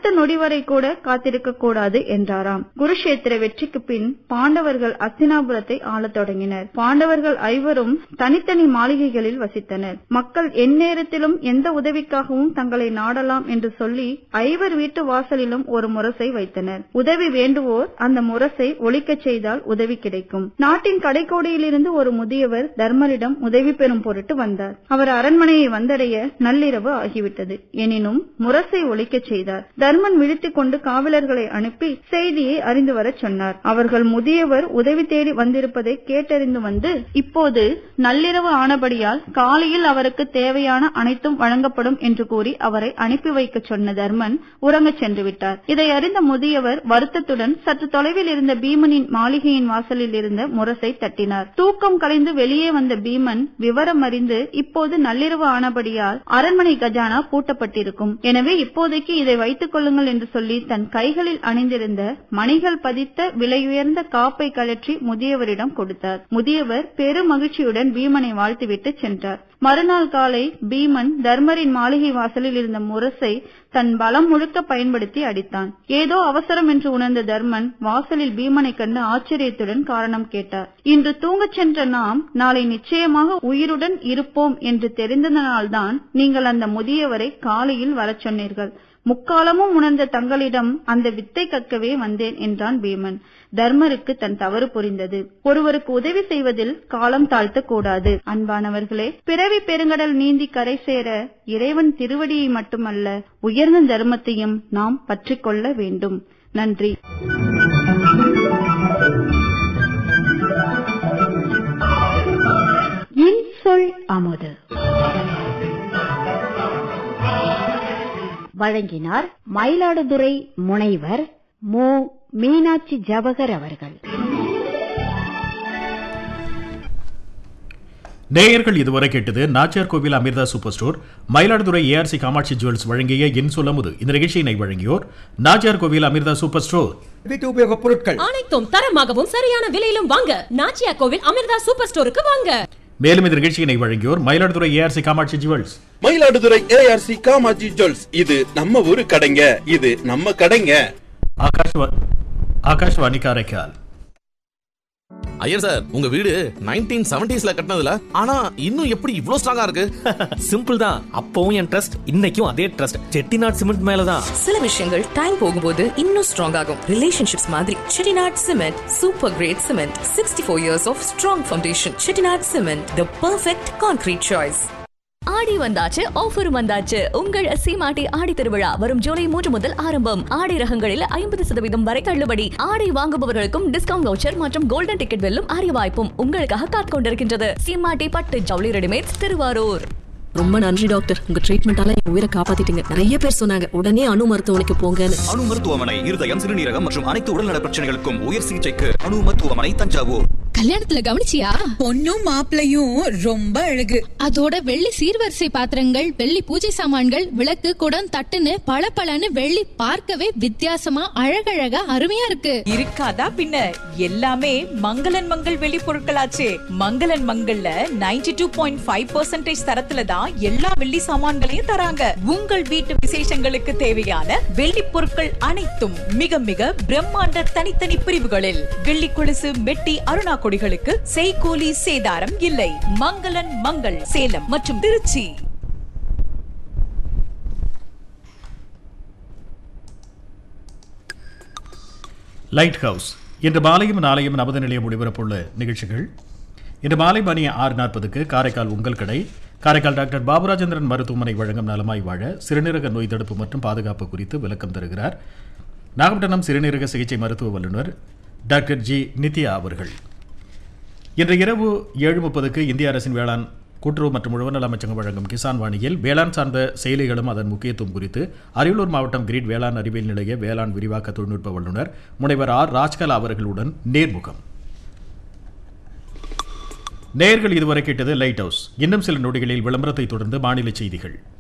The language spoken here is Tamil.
அடுத்த நொடி வரை கூட காத்திருக்க கூடாது என்றாராம் குருஷேத்திர வெற்றிக்கு பின் பாண்டவர்கள் அஸ்தினாபுரத்தை ஆளத் தொடங்கினர் பாண்டவர்கள் ஐவரும் தனித்தனி மாளிகைகளில் வசித்தனர் மக்கள் எந்நேரத்திலும் எந்த உதவிக்காகவும் தங்களை நாடலாம் என்று சொல்லி ஐவர் வீட்டு வாசலிலும் ஒரு முரசை வைத்தனர் உதவி வேண்டுவோர் அந்த முரசை ஒலிக்கச் செய்தால் உதவி கிடைக்கும் நாட்டின் கடைக்கோடியிலிருந்து ஒரு முதியவர் தர்மரிடம் உதவி பெறும் பொருட்டு வந்தார் அவர் அரண்மனையை வந்தடைய நள்ளிரவு ஆகிவிட்டது எனினும் முரசை ஒலிக்கச் செய்தார் தர்மன் விழித்துக் கொண்டு காவலர்களை அனுப்பி செய்தியை அறிந்து வரச் சொன்னார் அவர்கள் முதியவர் உதவி தேடி வந்திருப்பதை கேட்டறிந்து வந்து இப்போது நள்ளிரவு ஆனபடியால் காலையில் அவருக்கு தேவையான அனைத்தும் வழங்கப்படும் என்று கூறி அவரை அனுப்பி வைக்க சொன்ன தர்மன் உறங்கச் சென்று விட்டார் இதை அறிந்த முதியவர் வருத்தத்துடன் சற்று தொலைவில் இருந்த பீமனின் மாளிகையின் வாசலில் இருந்த முரசை தட்டினார் தூக்கம் கலைந்து வெளியே வந்த பீமன் விவரம் அறிந்து இப்போது நள்ளிரவு ஆனபடியால் அரண்மனை கஜானா பூட்டப்பட்டிருக்கும் எனவே இப்போதைக்கு இதை வைத்துக் கொள்ளுங்கள் என்று சொல்லி தன் கைகளில் அணிந்திருந்த மணிகள் பதித்த விலையுயர்ந்த காப்பை கழற்றி முதியவரிடம் கொடுத்தார் முதியவர் பெரும் மகிழ்ச்சியுடன் பீமனை வாழ்த்துவிட்டு சென்றார் மறுநாள் காலை பீமன் தர்மரின் மாளிகை வாசலில் இருந்த முரசை தன் பலம் முழுக்க பயன்படுத்தி அடித்தான் ஏதோ அவசரம் என்று உணர்ந்த தர்மன் வாசலில் பீமனை கண்டு ஆச்சரியத்துடன் காரணம் கேட்டார் இன்று தூங்கச் சென்ற நாம் நாளை நிச்சயமாக உயிருடன் இருப்போம் என்று தெரிந்ததனால்தான் நீங்கள் அந்த முதியவரை காலையில் வரச் சொன்னீர்கள் முக்காலமும் உணர்ந்த தங்களிடம் அந்த வித்தை கற்கவே வந்தேன் என்றான் பீமன் தர்மருக்கு தன் தவறு புரிந்தது ஒருவருக்கு உதவி செய்வதில் காலம் தாழ்த்தக் கூடாது அன்பானவர்களே பிறவி பெருங்கடல் நீந்தி கரை சேர இறைவன் திருவடியை மட்டுமல்ல உயர்ந்த தர்மத்தையும் நாம் பற்றிக் கொள்ள வேண்டும் நன்றி இன்சொல் அமுது வழங்கினார் மயிலாடுதுறை முனைவர் மு மீனாட்சி ஜவகர் அவர்கள் நேயர்கள் இதுவரை கேட்டது Nachiyar Kovil Amirtha super store Mayiladuthurai ARC Kamatchi jewels வழங்கிய என் சொல்லமுது இந்த நிகழ்ச்சியினை வழங்கியோர் நாச்சியார் கோவில் அமிர்தா சூப்பர் ஸ்டோர் வீட்டு உபயோகப் பொருட்கள் அனைத்தும் தரமாகவும் சரியான விலையிலும் வாங்க நாச்சியா கோவில் அமிர்தா சூப்பர் ஸ்டோருக்கு வாங்க மேலும் இந்த நிகழ்ச்சியினை வழங்கியோர் Mayiladuthurai ARC Kamatchi jewels Mayiladuthurai ARC Kamaji jewels இது நம்ம ஊரு கடைங்க இது நம்ம கடைங்க ஆகாஷ்வா ஆகாஷ்வாணி காரைக்கால் ஐயர் சார் உங்க வீடு நைன்டீன் செவன்டிஸ்ல கட்டினதுல ஆனா இன்னும் எப்படி இவ்ளோ ஸ்ட்ராங்கா இருக்கு சிம்பிள் தான் அப்பவும் என் ட்ரஸ்ட் இன்னைக்கும் அதே ட்ரஸ்ட் செட்டிநாட் சிமெண்ட் மேலதான் சில விஷயங்கள் டைம் போகும்போது இன்னும் ஸ்ட்ராங் ஆகும் ரிலேஷன்ஷிப்ஸ் மாதிரி Chettinad cement super great cement sixty four years of strong foundation Chettinad cement the perfect concrete choice Aadi வந்தாச்சு ஆஃபர் வந்தாச்சு உங்கள் சீமாட்டி ஆடி திருவிழா வரும் ஜூலை மூன்று முதல் ஆரம்பம் ஆடை ரகங்களில் ஐம்பது சதவீதம் வரை தள்ளுபடி ஆடை வாங்குபவர்களுக்கும் டிஸ்கவுண்ட் வவுச்சர் மற்றும் கோல்டன் டிக்கெட் வெல்லும் அரிய வாய்ப்பும் உங்களுக்காக காத்துக் கொண்டிருக்கின்றது சீமாட்டி பட்டு ஜவுளி ரெடிமேட்ஸ் திருவாரூர் ரொம்ப நன்றி டாக்டர் உங்க ட்ரீட்மெண்டால என் உயிரை காப்பாத்திட்டீங்க நிறைய பேர் சொன்னாங்க உடனே அணு மருத்துவமனைக்கு போங்கன்னு அணு மருத்துவமனை இருதயம் சிறுநீரகம் மற்றும் அனைத்து உடல்நல பிரச்சனைகளுக்கும் உயர் சிகிச்சைக்கு அணு மருத்துவமனை தஞ்சாவூர் கல்யாணத்துல கவனிச்சியா பொண்ணும் மாப்பிளையும் ரொம்ப அழகு அதோட வெள்ளி சீர்வரிசை பாத்திரங்கள் வெள்ளி பூஜை சாமான்கள் விளக்கு குடம் தட்டுன்னு பளபளன்னு வெள்ளி பார்க்கவே வித்தியாசமா அழகழகா அருமையா இருக்கு இருக்காதா பின்ன எல்லாமே மங்களன் மங்கள் வெளி பொருட்களாச்சே மங்களன் மங்கள்ல 92.5% டூ பாயிண்ட் ஃபைவ் பர்சன்டேஜ் தரத்துல தான் எல்லா வெள்ளி சாமான்களையும் தராங்க உங்கள் வீட்டு விசேஷங்களுக்கு தேவையான வெள்ளி பொருட்கள் அனைத்தும் மிக மிக பிரம்மாண்ட தனித்தனி பிரிவுகளில் வெள்ளி கொலுசு மெட்டி அருணா கொடிகளுக்கு செய்கூலி சேதாரம் இல்லை மங்களன் மங்கள் சேலம் மற்றும் திருச்சி லைட் ஹவுஸ் இன்று மாலையும் நாளையும் நமது நிலையம் ஒளிபரப்புள்ள நிகழ்ச்சிகள் இன்று மாலை மணி ஆறு நாற்பதுக்கு காரைக்கால் உங்கள் கடை காரைக்கால் டாக்டர் பாபுராஜேந்திரன் மருத்துவமனை வழங்கும் நலமாய் வாழ சிறுநீரக நோய் தடுப்பு மற்றும் பாதுகாப்பு குறித்து விளக்கம் தருகிறார் நாகப்பட்டினம் சிறுநீரக சிகிச்சை மருத்துவ வல்லுநர் டாக்டர் ஜி நித்யா அவர்கள் இன்று இரவு ஏழு முப்பதுக்கு இந்திய அரசின் வேளாண் கூட்டுறவு மற்றும் உழவநல அமைச்சகம் வழங்கும் கிசான் வாணியில் வேளாண் சார்ந்த செயலிகளும் அதன் முக்கியத்துவம் குறித்து அரியலூர் மாவட்டம் கிரீட் வேளாண் அறிவியல் நிலைய வேளாண் விரிவாக்க தொழில்நுட்ப வல்லுநர் முனைவர் ஆர் ராஜ்கலா அவர்களுடன் நேர்முகம் நேர்கள் இதுவரை கேட்டது லைட் ஹவுஸ் இன்னும் சில நொடிகளில் விளம்பரத்தை தொடர்ந்து மாநில செய்திகள்